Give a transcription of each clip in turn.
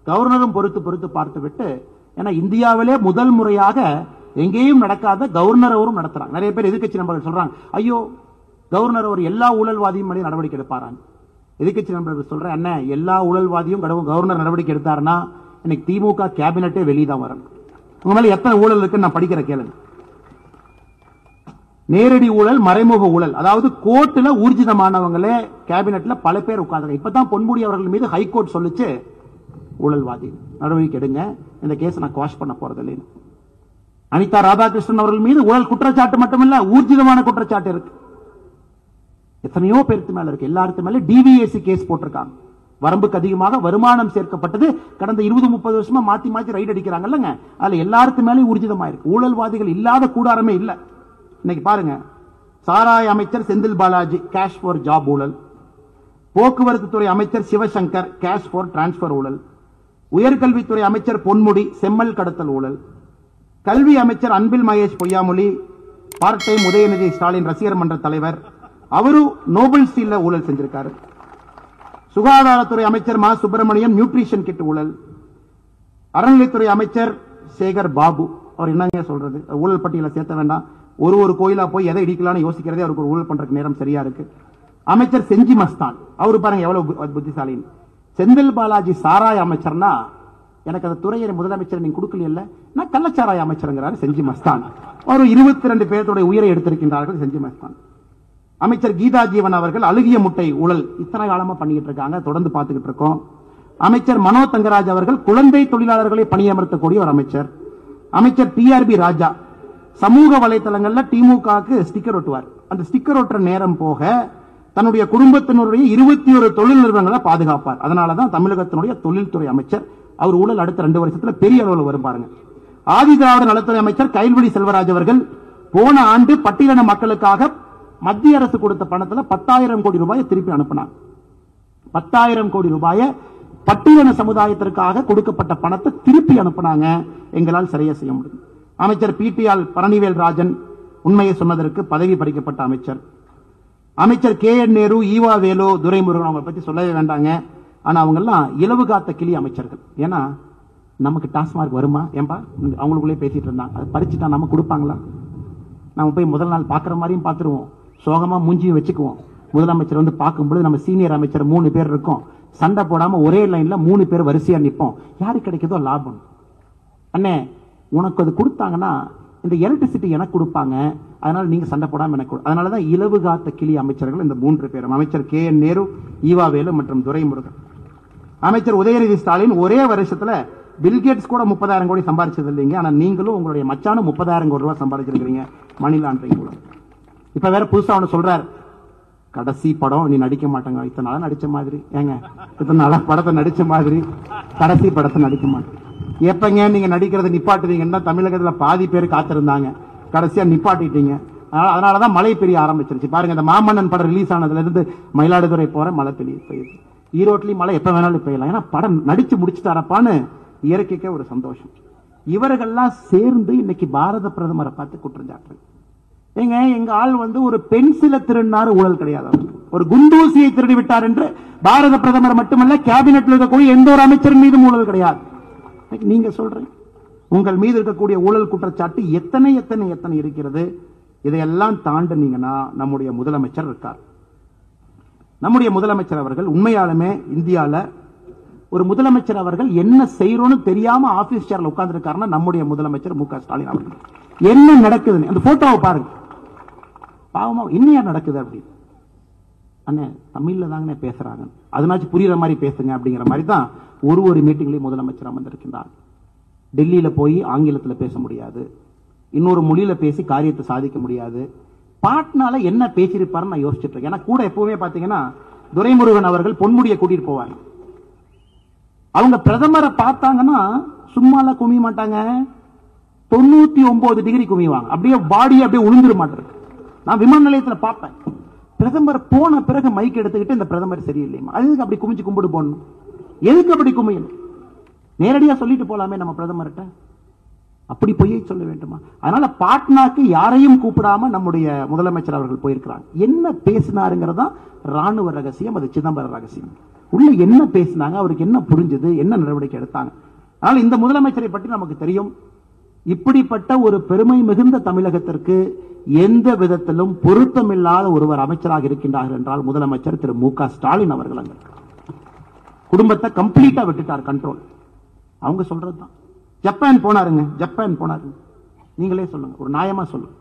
கவர்னரும் பொறுத்து பொறுத்து பார்த்து விட்டு ஏன்னா இந்தியாவிலே முதல் முறையாக எங்கேயும் நடக்காத கவர்னர் அவரும் நடத்துறாங்க நிறைய பேர் எதிர்க்கட்சி நண்பர்கள் சொல்றாங்க ஐயோ கவர்னர் அவர் எல்லா ஊழல்வாதியும் மேலே நடவடிக்கை எடுப்பாரான் எதிர்க்கட்சி நண்பர்கள் சொல்றேன் அண்ணன் எல்லா ஊழல்வாதியும் கடவுள் கவர்னர் நடவடிக்கை எடுத்தாருன்னா இன்னைக்கு திமுக கேபினட்டே வெளியே தான் வரணும் உங்க மேல எத்தனை ஊழல் இருக்குன்னு நான் படிக்கிற கேளுங்க நேரடி ஊழல் மறைமுக ஊழல் அதாவது கோர்ட்டுல ஊர்ஜிதமானவங்களே கேபினெட்ல பல பேர் உட்கார்ந்தாங்க இப்பதான் பொன்முடி அவர்கள் மீது ஹைகோர்ட் சொல்லுச்சு ஊழல்வாதி நடவடிக்கை எடுங்க இந்த கேஸ் நான் குவாஷ் பண்ண போறது இல்லைன்னு அனிதா ராதாகிருஷ்ணன் அவர்கள் மீது ஊழல் குற்றச்சாட்டு மட்டுமில்ல ஊர்ஜிதமான குற்றச்சாட்டு இருக்கு எத்தனையோ பேருக்கு மேல இருக்கு எல்லாருக்கு மேல டிவிஎஸ்சி கேஸ் போட்டிருக்காங்க வரம்புக்கு அதிகமாக வருமானம் சேர்க்கப்பட்டது கடந்த இருபது முப்பது வருஷமா மாத்தி மாத்தி ரைட் அடிக்கிறாங்கல்லங்க அதுல எல்லாருக்கு மேலே ஊர்ஜிதமா இருக்கு ஊழல்வாதிகள் இல்லாத கூடாரமே இல்ல இன்னைக்கு பாருங்க சாராய அமைச்சர் Senthil Balaji cash for job ஊழல் போக்குவரத்து துறை அமைச்சர் சிவசங்கர் கேஷ் ஃபார் டிரான்ஸ்பர் ஊழல் உயர்கல்வித்துறை அமைச்சர் பொன்முடி செம்மல் கடத்தல் ஊழல் கல்வி அமைச்சர் அன்பில் மகேஷ் பொய்யாமொழி பார்ட் டைம் உதயநிதி ஸ்டாலின் ரசிகர் மன்ற தலைவர் அவரும் நோபல் ஸ்டீல்ல ஊழல் செஞ்சிருக்காரு சுகாதாரத்துறை அமைச்சர் மா சுப்பிரமணியம் நியூட்ரிஷன் கிட் ஊழல் அறநிலைத்துறை அமைச்சர் சேகர் பாபு அவர் என்னங்க சொல்றது ஊழல் பட்டியலை சேர்த்த வேண்டாம் ஒரு ஒரு கோயிலா போய் எதை இடிக்கலாம்னு யோசிக்கிறதே அவருக்கு ஒரு ஊழல் பண்றதுக்கு நேரம் சரியா இருக்கு அமைச்சர் செஞ்சி மஸ்தான் அவரு பாருங்க எவ்வளவு பு- புத்திசாலின்னு செந்தில் பாலாஜி சாராய அமைச்சர்னா எனக்கு அந்த துறையை முதலமைச்சர் நீங்க கொடுக்கல நான் கள்ளச்சாராய அமைச்சருங்கிறாரு செஞ்சி மஸ்தான் ஒரு இருபத்தி ரெண்டு பேர்த்துடைய உயிரை எடுத்திருக்கின்றார்கள் செஞ்சி மஸ்தான் அமைச்சர் கீதா ஜீவன் அவர்கள் அழுகிய முட்டை ஊழல் இத்தனை காலமா பண்ணிக்கிட்டு இருக்காங்க தொடர்ந்து பார்த்துக்கிட்டு இருக்கோம் அமைச்சர் மனோ தங்கராஜ் அவர்கள் குழந்தை தொழிலாளர்களை பணியமர்த்தக்கூடிய ஒரு அமைச்சர் அமைச்சர் டிஆர்பி ராஜா சமூக வலைத்தளங்கள்ல திமுகவுக்கு ஸ்டிக்கர் ஒட்டுவார் அந்த ஸ்டிக்கர் ஒட்டுற நேரம் போக தன்னுடைய குடும்பத்தினருடைய இருபத்தி ஒரு தொழில் நிறுவனங்களை பாதுகாப்பார் அதனாலதான் தமிழகத்தினுடைய தொழில்துறை அமைச்சர் அவர் ஊழல் அடுத்த ரெண்டு வருஷத்துல பெரிய அளவில் வரும் பாருங்க ஆதி திராவிட நலத்துறை அமைச்சர் கைல்வழி செல்வராஜ் அவர்கள் போன ஆண்டு பட்டியலின மக்களுக்காக மத்திய அரசு கொடுத்த பணத்துல பத்தாயிரம் கோடி ரூபாயை திருப்பி அனுப்பினாங்க பத்தாயிரம் கோடி ரூபாயை பட்டியலின சமுதாயத்திற்காக கொடுக்கப்பட்ட பணத்தை திருப்பி அனுப்புனாங்க எங்களால் சரியா செய்ய முடியும் அமைச்சர் பிடிஆல் பழனிவேல் ராஜன் உண்மையை சொன்னதற்கு பதவி பறிக்கப்பட்ட அமைச்சர் அமைச்சர் K N Nehru E V Velu Duraimurugan அவங்களை பத்தி சொல்லவே வேண்டாங்க ஆனா அவங்க எல்லாம் இலவு காத்த கிளி அமைச்சர்கள் ஏன்னா நமக்கு டாஸ்மார்க் வருமா ஏன்பா அவங்களுக்குள்ளே பேசிட்டு இருந்தாங்க அது பறிச்சுட்டா நம்ம கொடுப்பாங்களா நம்ம போய் முதல் நாள் பார்க்குற மாதிரியும் பார்த்துருவோம் சோகமா மூஞ்சியும் வச்சுக்குவோம் முதலமைச்சர் வந்து பார்க்கும்பொழுது நம்ம சீனியர் அமைச்சர் மூணு பேர் இருக்கோம் சண்டை போடாம ஒரே லைன்ல மூணு பேர் வரிசையா நிற்போம் யாரு கிடைக்குதோ லாபம் அண்ணே உனக்கு அது கொடுத்தாங்கன்னா இந்த எலக்ட்ரிசிட்டி எனக்கு கொடுப்பாங்க அதனால நீங்க சண்டை போடாம எனக்கு கொடு. அதனாலதான் இலவு காத்த கிளி அமைச்சர்கள் இந்த மூன்று பேரும் அமைச்சர் K N Nehru E V Velu மற்றும் துரைமுருகன் அமைச்சர் உதயநிதி ஸ்டாலின் ஒரே வருஷத்துல பில்கேட்ஸ் கூட முப்பதாயிரம் கோடி சம்பாதிச்சது இல்லைங்க ஆனா நீங்களும் உங்களுடைய மச்சானும் முப்பதாயிரம் கோடி ரூபாய் சம்பாதிச்சிருக்கீங்க மணி லாண்டரிங் கூட இப்ப வேற புதுசா ஒண்ணு சொல்றாரு கடைசி படம் நீ நடிக்க மாட்டாங்க இத்தனை நாளா நடிச்ச மாதிரி ஏங்க இத்தனை நாளா படத்தை நடிச்ச மாதிரி கடைசி படத்தை நடிக்க மாட்டேன் எப்பங்க நீங்க நடிக்கிறத நிப்பாட்டுவீங்கன்னா தமிழகத்துல பாதி பேர் காத்திருந்தாங்க கடைசியா நிப்பாட்டிட்டீங்க அதனால- அதனாலதான் மழை பெய்ய ஆரம்பிச்சிருச்சு பாருங்க இந்த மாமன்னன் படம் ரிலீஸ் ஆனதுல இருந்து மயிலாடுதுறை போற மழை பெய்ய பெய்யுது ஈரோட்லயும் மழை எப்ப வேணாலும் பெய்யலாம் ஏன்னா படம் நடிச்சு முடிச்சுட்டாரப்பான்னு இயற்கைக்கே ஒரு சந்தோஷம் இவர்கள்லாம் சேர்ந்து இன்னைக்கு பாரத பிரதமரை பார்த்து குற்றம் சாட்டுறாங்க ஏங்க எங்க ஆள் வந்து ஒரு பென்சிலை திருடினாரு ஊழல் கிடையாது அவருக்கு. ஒரு குண்டூசியை திருடி விட்டார் என்று பாரத பிரதமர் மட்டுமல்ல கேபினெட்ல இருக்கக்கூடிய எந்த ஒரு அமைச்சரின் மீதும் ஊழல் கிடையாது இன்னைக்கு நீங்க சொல்றீங்க உங்கள் மீது இருக்கக்கூடிய ஊழல் குற்றச்சாட்டு எத்தனை எத்தனை எத்தனை இருக்கிறது இதையெல்லாம் தாண்டினீங்கன்னா நம்முடைய முதலமைச்சர் இருக்கார் நம்முடைய முதலமைச்சர் அவர்கள் உண்மையாலுமே இந்தியால ஒரு முதலமைச்சர் அவர்கள் என்ன செய்யறோம்னு தெரியாம ஆபீஸ் சேர்ல உட்கார்ந்து நம்முடைய முதலமைச்சர் மு க ஸ்டாலின் அவர்கள் என்ன நடக்குதுன்னு அந்த போட்டோவை பாருங்க பாவமா என்னையா நடக்குது அப்படி அண்ணே தமிழ்ல தாங்கண்ணே பேசுறாங்க அதனாச்சும் புரியுற மாதிரி பேசுங்க அப்படிங்கிற மாதிரி தான் ஒரு ஒரு மீட்டிங்லயும் முதலமைச்சர் அமர்ந்திருக்கின்றார் டெல்லியில போய் ஆங்கிலத்துல பேச முடியாது இன்னொரு மொழியில பேசி காரியத்தை சாதிக்க முடியாது பாட்னால என்ன பேசியிருப்பாருன்னு நான் யோசிச்சுட்டு இருக்கேன் ஏன்னா கூட எப்பவுமே பாத்தீங்கன்னா துரைமுருகன் அவர்கள் பொன்முடியை கூட்டிட்டு போவாங்க அவங்க பிரதமரை பார்த்தாங்கன்னா சும்மால குமிய மாட்டாங்க தொண்ணூத்தி ஒன்பது டிகிரி குமிவாங்க அப்படியே பாடி அப்படியே உளுந்துட மாட்டாரு நான் விமான நிலையத்துல பார்ப்பேன் பிரதமர் போன பிறகு மைக் எடுத்துக்கிட்டு இந்த பிரதமர் சரியில்லைமா அதுக்கு அப்படி குமிச்சு கும்பிடு போடணும் எதுக்கு அப்படி குமியணும் நேரடியா சொல்லிட்டு போலாமே நம்ம பிரதமர்கிட்ட அப்படி பொய்யை சொல்ல வேண்டுமா அதனால பாட்னாக்கு யாரையும் கூப்பிடாம நம்முடைய முதலமைச்சர் அவர்கள் போயிருக்கிறாங்க என்ன பேசினாருங்கிறதா ராணுவ ரகசியம் அது சிதம்பரம் ரகசியம் உள்ள என்ன பேசினாங்க அவருக்கு என்ன புரிஞ்சது என்ன நடவடிக்கை எடுத்தாங்க அதனால இந்த முதலமைச்சரை பற்றி நமக்கு தெரியும் இப்படிப்பட்ட ஒரு பெருமை மிகுந்த தமிழகத்திற்கு எந்த விதத்திலும் பொருத்தமில்லாத ஒருவர் அமைச்சராக இருக்கின்றார்கள் என்றால் முதலமைச்சர் திரு மு க ஸ்டாலின் அவர்கள் அங்க இருக்கார். குடும்பத்தை கம்ப்ளீட்டா விட்டுட்டார் கண்ட்ரோல் அவங்க சொல்றதுதான் ஜப்பான் போனாருங்க ஜப்பான் போனாருங்க நீங்களே சொல்லுங்க ஒரு நியாயமா சொல்லுங்க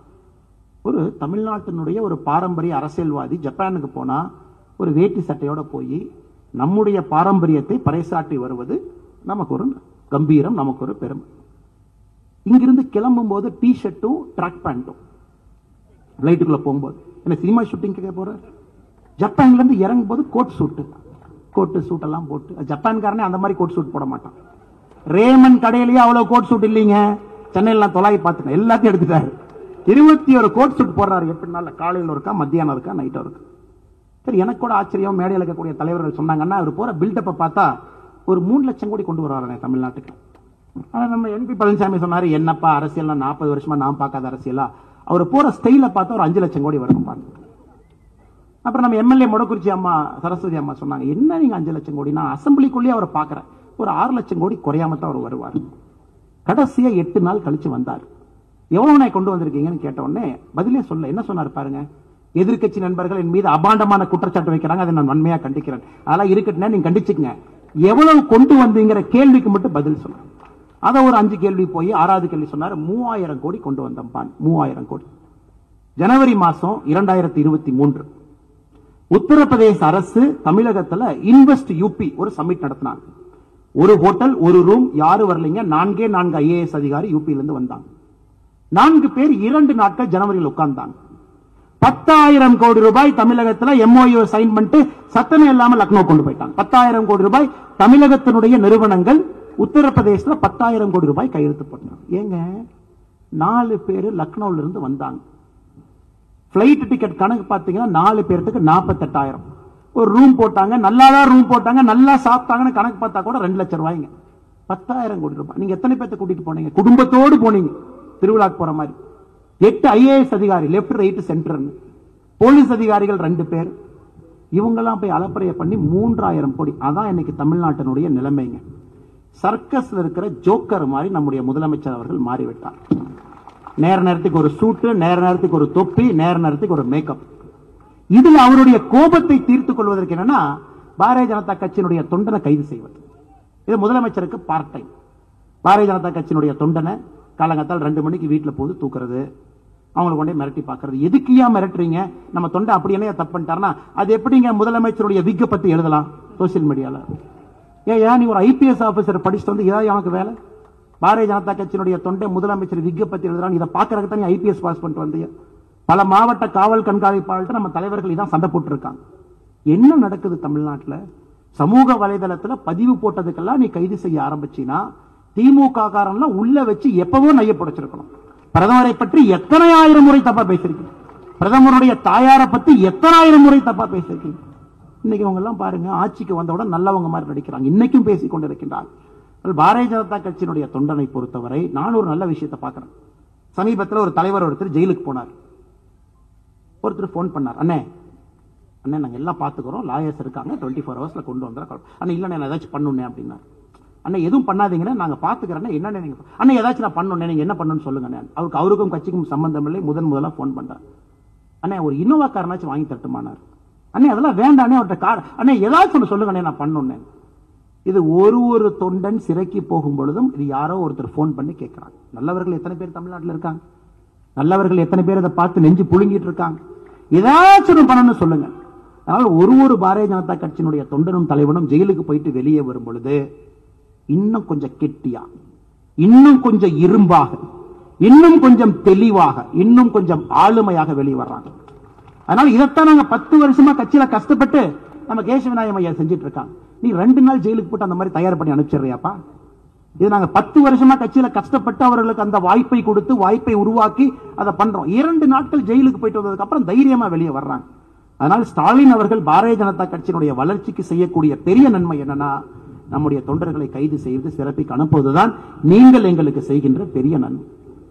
ஒரு தமிழ்நாட்டினுடைய ஒரு பாரம்பரிய அரசியல்வாதி ஜப்பானுக்கு போனா ஒரு வேட்டி சட்டையோட போய் நம்முடைய பாரம்பரியத்தை பறைசாற்றி வருவது நமக்கு ஒரு கம்பீரம் நமக்கு ஒரு பெருமை இங்கிருந்து கிளம்பும் போது டி ஷர்ட்டும் ட்ராக் பேண்ட்டும் ஃபிளைட்டுக்குள்ள போகும்போது என்ன சினிமா ஷூட்டிங் போற ஜப்பான்ல இருந்து இறங்கும் போது கோட் சூட்டு கோட்டு சூட் எல்லாம் போட்டு ஜப்பான்காரனே அந்த மாதிரி கோட் சூட் போட மாட்டான் ரேமன் கடையிலேயே அவ்வளவு கோட் சூட் இல்லைங்க சென்னையில நான் தொலாவி பார்த்துட்டேன் எல்லாத்தையும் எடுத்துட்டாரு இருபத்தி ஒரு கோட் சூட் போடுறாரு எப்படினால காலையில் இருக்கா மத்தியானம் இருக்கா நைட்டும் இருக்கா சரி எனக்கு கூட ஆச்சரியம் மேடையில் இருக்கக்கூடிய தலைவர்கள் சொன்னாங்கன்னா அவர் போற பில்டப்பை பார்த்தா ஒரு மூணு லட்சம் கோடி கொண்டு வர்றாரு தமிழ்நாட்டுக்கு ஆனா நம்ம என்பி பழனிசாமி சொன்னாரு என்னப்பா அரசியல் நாற்பது வருஷமா நான் பார்க்காத அரசியலா அவர் போற ஸ்டைல பார்த்தா ஒரு அஞ்சு லட்சம் கோடி வரும் பாருங்க அப்புறம் நம்ம எம்எல்ஏ முடக்குறிச்சி அம்மா சரஸ்வதி அம்மா சொன்னாங்க என்ன நீங்க அஞ்சு லட்சம் கோடி நான் அசம்பிளிக்குள்ளேயே அவரை பார்க்கறேன் ஒரு ஆறு லட்சம் கோடி குறையாம தான் அவர் வருவார் கடைசியா எட்டு நாள் கழிச்சு வந்தார் எவ்வளவு நாய் கொண்டு வந்திருக்கீங்கன்னு கேட்ட உடனே பதிலே சொல்ல என்ன சொன்னார் பாருங்க எதிர்க்கட்சி நண்பர்கள் என் மீது அபாண்டமான குற்றச்சாட்டு வைக்கிறாங்க அதை நான் வன்மையா கண்டிக்கிறேன் அதெல்லாம் இருக்கட்டும்னா நீங்க கண்டிச்சுக்கங்க எவ்வளவு கொண்டு வந்தீங்கிற கேள்விக்கு மட்டும் பதில் சொல்லுங்க அதை ஒரு அஞ்சு கேள்வி போய் ஆறாவது கேள்வி சொன்னார் மூவாயிரம் கோடி கொண்டு வந்தம்பான் மூவாயிரம் கோடி ஜனவரி மாசம் இரண்டாயிரத்தி இருபத்தி மூன்று உத்தரப்பிரதேச அரசு தமிழகத்துல இன்வெஸ்ட் யூபி ஒரு சமிட் நடத்தினாங்க ஒரு ஹோட்டல் ஒரு ரூம் யாரு வரலைங்க நான்கே நான்கு ஐஏஎஸ் அதிகாரி யூபியில இருந்து வந்தாங்க நான்கு பேர் இரண்டு நாட்கள் ஜனவரியில் உட்கார்ந்தாங்க பத்தாயிரம் கோடி ரூபாய் தமிழகத்துல எம்ஓயு சைன் பண்ணிட்டு சத்தமே இல்லாம லக்னோ கொண்டு போயிட்டாங்க பத்தாயிரம் கோடி ரூபாய் தமிழகத்தினுடைய நிறுவனங்கள் உத்தரப்பிரதேசத்துல பத்தாயிரம் கோடி ரூபாய் கையெழுத்து போட்டாங்க ஏங்க நாலு பேர் லக்னோல இருந்து வந்தாங்க பிளைட் டிக்கெட் கணக்கு பாத்தீங்கன்னா நாலு பேர்த்துக்கு நாற்பத்தெட்டாயிரம் ஒரு ரூம் போட்டாங்க நல்லாதான் ரூம் போட்டாங்க நல்லா சாப்பிட்டாங்கன்னு கணக்கு பார்த்தா கூட ரெண்டு லட்சம் ரூபாய்ங்க பத்தாயிரம் கோடி ரூபாய் நீங்க எத்தனை பேர்த்த கூட்டிட்டு போனீங்க குடும்பத்தோடு போனீங்க திருவிழாக்கு போற மாதிரி எட்டு ஐஏஎஸ் அதிகாரி லெப்ட் ரைட் சென்டர்னு போலீஸ் அதிகாரிகள் ரெண்டு பேர் இவங்கெல்லாம் போய் அலப்பறைய பண்ணி மூன்றாயிரம் கோடி அதான் இன்னைக்கு தமிழ்நாட்டினுடைய நிலைமைங்க சர்க்கஸ்ல இருக்கிற ஜோக்கர் மாதிரி நம்முடைய முதலமைச்சர் அவர்கள் மாறிவிட்டார் நேர நேரத்துக்கு ஒரு சூட்டு நேர நேரத்துக்கு ஒரு தொப்பி நேர நேரத்துக்கு ஒரு மேக்கப் இதுல அவருடைய கோபத்தை தீர்த்துக் கொள்வதற்கு என்னன்னா பாரதிய ஜனதா கட்சியினுடைய தொண்டனை கைது செய்வது இது முதலமைச்சருக்கு பார்ட் டைம் பாரதிய ஜனதா கட்சியினுடைய தொண்டனை காலங்கத்தால் ரெண்டு மணிக்கு வீட்டுல போது தூக்குறது அவங்களை கொண்டே மிரட்டி பார்க்கறது எதுக்கு ஏன் மிரட்டுறீங்க நம்ம தொண்டை அப்படி என்ன தப்பு பண்ணிட்டாருன்னா அது எப்படிங்க முதலமைச்சருடைய விக்க பத்தி எழுதலாம் சோசியல் மீடியால ஏன் ஏன் நீ ஒரு ஐபிஎஸ் ஆபீசர் படிச்சுட்டு வந்து இதான் எனக்கு வேலை பாரதிய ஜனதா கட்சியினுடைய தொண்டை முதலமைச்சர் விக்க பத்தி எழுதுறான் இதை பார்க்கறதுக்கு தான் ஐபிஎஸ் பாஸ் பண்ணிட்டு வந்தீங்க பல மாவட்ட காவல் கண்காணிப்பாளர்கிட்ட நம்ம தலைவர்கள் இதான் சண்டை போட்டு இருக்காங்க என்ன நடக்குது தமிழ்நாட்டுல சமூக வலைதளத்துல பதிவு போட்டதுக்கெல்லாம் நீ கைது செய்ய ஆரம்பிச்சினா திமுக காரன்லாம் உள்ள வச்சு எப்பவோ நைய புடைச்சிருக்கணும் பிரதமரை பற்றி எத்தனை ஆயிரம் முறை தப்பா பேசிருக்கீங்க பிரதமருடைய தாயாரை பத்தி எத்தனாயிரம் முறை தப்பா பேசிருக்கீங்க இன்னைக்கு அவங்க எல்லாம் பாருங்க ஆட்சிக்கு வந்தவுடன் நல்லவங்க மாதிரி நடிக்கிறாங்க இன்னைக்கும் பேசிக் கொண்டிருக்கின்றார் பாரதிய ஜனதா கட்சியினுடைய தொண்டனை பொறுத்தவரை நான் ஒரு நல்ல விஷயத்தை பார்க்கிறேன் சமீபத்தில் ஒரு தலைவர் ஒருத்தர் ஜெயிலுக்கு போனார் ஒருத்தர் ஃபோன் பண்ணார் அண்ணே அண்ணே நாங்க எல்லாம் பார்த்துக்கிறோம் லாயர்ஸ் இருக்காங்க டுவெண்ட்டி ஃபோர் ஹவர்ஸ்ல கொண்டு வந்துடுறோம் அண்ணா இல்லை நான் ஏதாச்சும் பண்ணுனே அப்படின்னாரு அண்ணா எதுவும் பண்ணாதீங்கன்னா நாங்க பாத்துக்கிறேன் என்னென்ன நீங்க அண்ணா ஏதாச்சும் நான் பண்ணணும் நீங்க என்ன பண்ணணும்னு சொல்லுங்க அண்ணே. அவருக்கு அவருக்கும் கட்சிக்கும் சம்பந்தம் இல்லை முதன் முதலா ஃபோன் பண்றார் அண்ணே ஒரு இன்னோவா காரனாச்சும் வாங்கி தட்டுமானார் அண்ணே அதெல்லாம் வேண்டானே அவர்கிட்ட கார் அண்ணே ஏதாச்சும் ஒன்று சொல்லுங்க அண்ணே நான் பண்ணணும் இது ஒரு ஒரு தொண்டன் சிறைக்கு போகும் பொழுதும் இது யாரோ ஒருத்தர் ஃபோன் பண்ணி கேட்கிறாங்க நல்லவர்கள் எத்தனை பேர் தமிழ்நாட்டில் இருக்காங்க நல்லவர்கள் எத்தனை பேர் அதை பார்த்து நெஞ்சு புழுங்கிட்டு இருக்காங்க ஏதாச்சும் ஒண்ணு பண்ணணும்னு சொல்லுங்க அதனால ஒரு ஒரு பாரதிய ஜனதா கட்சியினுடைய தொண்டனும் தலைவனும் ஜெயிலுக்கு போயிட்டு வெளியே வரும் பொழுது இன்னும் கொஞ்சம் கெட்டியா இன்னும் கொஞ்சம் இரும்பாக இன்னும் கொஞ்சம் தெளிவாக இன்னும் கொஞ்சம் ஆளுமையாக வெளியே வர்றாங்க அதனால இதைத்தான் நாங்க பத்து வருஷமா கட்சியில கஷ்டப்பட்டு நம்ம கேசவநாயம் ஐயா செஞ்சுட்டு இருக்காங்க நீ ரெண்டு நாள் ஜெயிலுக்கு போட்டு அந்த மாதிரி தயார் பண்ணி அனுப்பிச்சிடுறியாப்பா இது நாங்க பத்து வருஷமா கட்சியில கஷ்டப்பட்டு அவர்களுக்கு அந்த வாய்ப்பை கொடுத்து வாய்ப்பை உருவாக்கி அதை பண்றோம் இரண்டு நாட்கள் ஜெயிலுக்கு போயிட்டு வந்ததுக்கு அப்புறம் தைரியமா வெளியே வர்றாங்க அதனால் ஸ்டாலின் அவர்கள் பாரதிய ஜனதா கட்சியினுடைய வளர்ச்சிக்கு செய்யக்கூடிய பெரிய நன்மை என்னன்னா நம்முடைய தொண்டர்களை கைது செய்து சிறப்பிக்கு அனுப்புவதுதான் நீங்கள் எங்களுக்கு செய்கின்ற பெரிய நன்மை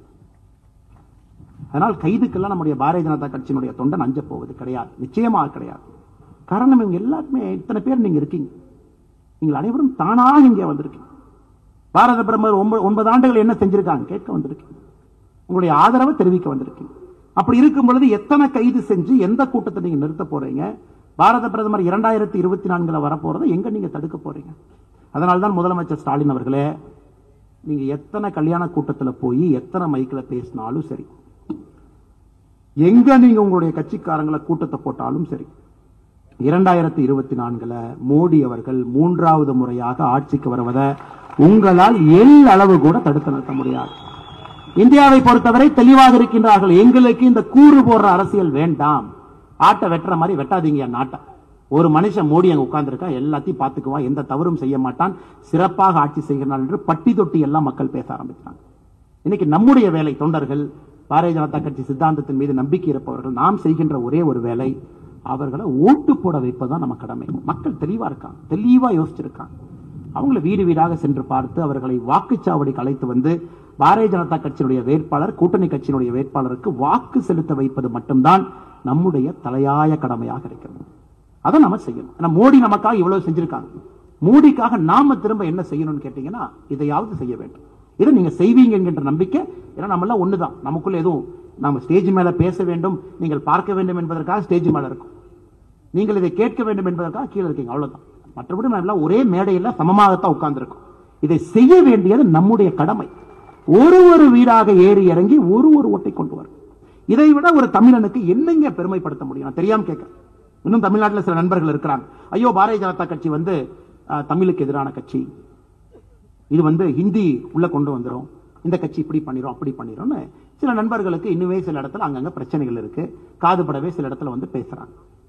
அதனால் கைதுக்கெல்லாம் நம்முடைய பாரதிய ஜனதா கட்சியினுடைய தொண்டன் அஞ்ச போவது கிடையாது நிச்சயமாக கிடையாது காரணம் இவங்க எல்லாருமே இத்தனை பேர் நீங்க இருக்கீங்க நீங்கள் அனைவரும் தானாக இங்கே வந்திருக்கீங்க பாரத பிரதமர் ஒன்பது ஒன்பது ஆண்டுகள் என்ன செஞ்சிருக்காங்க கேட்க வந்திருக்கீங்க உங்களுடைய ஆதரவை தெரிவிக்க வந்திருக்கீங்க அப்படி இருக்கும் பொழுது எத்தனை கைது செஞ்சு எந்த கூட்டத்தை நீங்க நிறுத்த போறீங்க பாரத பிரதமர் இரண்டாயிரத்தி இருபத்தி நான்குல வரப்போறதை எங்க நீங்க தடுக்க போறீங்க அதனால்தான் முதலமைச்சர் ஸ்டாலின் அவர்களே நீங்க எத்தனை கல்யாண கூட்டத்துல போய் எத்தனை மைக்ல பேசினாலும் சரி எங்க நீங்க உங்களுடைய கட்சிக்காரங்களை கூட்டத்தை போட்டாலும் சரி இரண்டாயிரத்தி இருபத்தி நான்குல மோடி அவர்கள் மூன்றாவது முறையாக ஆட்சிக்கு வருவதை உங்களால் எல் அளவு கூட தடுத்து நிறுத்த முடியாது இந்தியாவை பொறுத்தவரை தெளிவாக இருக்கின்றார்கள் எங்களுக்கு இந்த கூறு போடுற அரசியல் வேண்டாம் ஆட்டை வெட்டுற மாதிரி வெட்டாதீங்க என் நாட்டை ஒரு மனுஷன் மோடி அங்க உட்கார்ந்திருக்கா எல்லாத்தையும் பார்த்துக்குவான் எந்த தவறும் செய்ய மாட்டான் சிறப்பாக ஆட்சி செய்கிறான் என்று பட்டி தொட்டி எல்லாம் மக்கள் பேச ஆரம்பித்தாங்க இன்னைக்கு நம்முடைய வேலை தொண்டர்கள் பாரதிய ஜனதா கட்சி சித்தாந்தத்தின் மீது நம்பிக்கை இருப்பவர்கள் நாம் செய்கின்ற ஒரே ஒரு வேலை அவர்களை ஓட்டு போட வைப்பதுதான் நம்ம கடமை மக்கள் தெளிவா இருக்காங்க தெளிவா யோசிச்சிருக்காங்க அவங்களை வீடு வீடாக சென்று பார்த்து அவர்களை வாக்குச்சாவடிக்கு அழைத்து வந்து பாரதிய ஜனதா கட்சியினுடைய வேட்பாளர் கூட்டணி கட்சியினுடைய வேட்பாளருக்கு வாக்கு செலுத்த வைப்பது மட்டும்தான் நம்முடைய தலையாய கடமையாக இருக்கிறது அதை நம்ம செய்யணும் ஆனா மோடி நமக்காக இவ்வளவு செஞ்சிருக்காங்க மோடிக்காக நாம திரும்ப என்ன செய்யணும்னு கேட்டீங்கன்னா இதையாவது செய்ய வேண்டும் இதை நீங்க செய்வீங்க என்கின்ற நம்பிக்கை ஏன்னா நம்ம எல்லாம் ஒண்ணுதான் நமக்குள்ள எதுவும் நம்ம ஸ்டேஜ் மேல பேச வேண்டும் நீங்கள் பார்க்க வேண்டும் என்பதற்காக ஸ்டேஜ் மேல இருக்கும் நீங்கள் இதை கேட்க வேண்டும் என்பதற்காக கீழே இருக்கீங்க அவ்வளவுதான் மற்றபடி நம்ம எல்லாம் ஒரே மேடையில் சமமாகத்தான் உட்கார்ந்திருக்கோம் இதை செய்ய வேண்டியது நம்முடைய கடமை ஒரு ஒரு வீடாக ஏறி இறங்கி ஒரு ஒரு ஓட்டை கொண்டு வரும் இதை விட ஒரு தமிழனுக்கு என்னங்க பெருமைப்படுத்த முடியும் நான் தெரியாம கேட்கிறேன் இன்னும் தமிழ்நாட்டில் சில நண்பர்கள் இருக்கிறாங்க ஐயோ பாரதிய ஜனதா கட்சி வந்து அஹ், தமிழுக்கு எதிரான கட்சி இது வந்து ஹிந்தி உள்ள கொண்டு வந்துரும் இந்த கட்சி இப்படி பண்ணிரும் அப்படி பண்ணிரும்னு சில நண்பர்களுக்கு இன்னுமே சில இடத்துல அங்கங்க பிரச்சனைகள் இருக்கு காதுபடவே சில இடத்துல வந்து பேசுறாங்க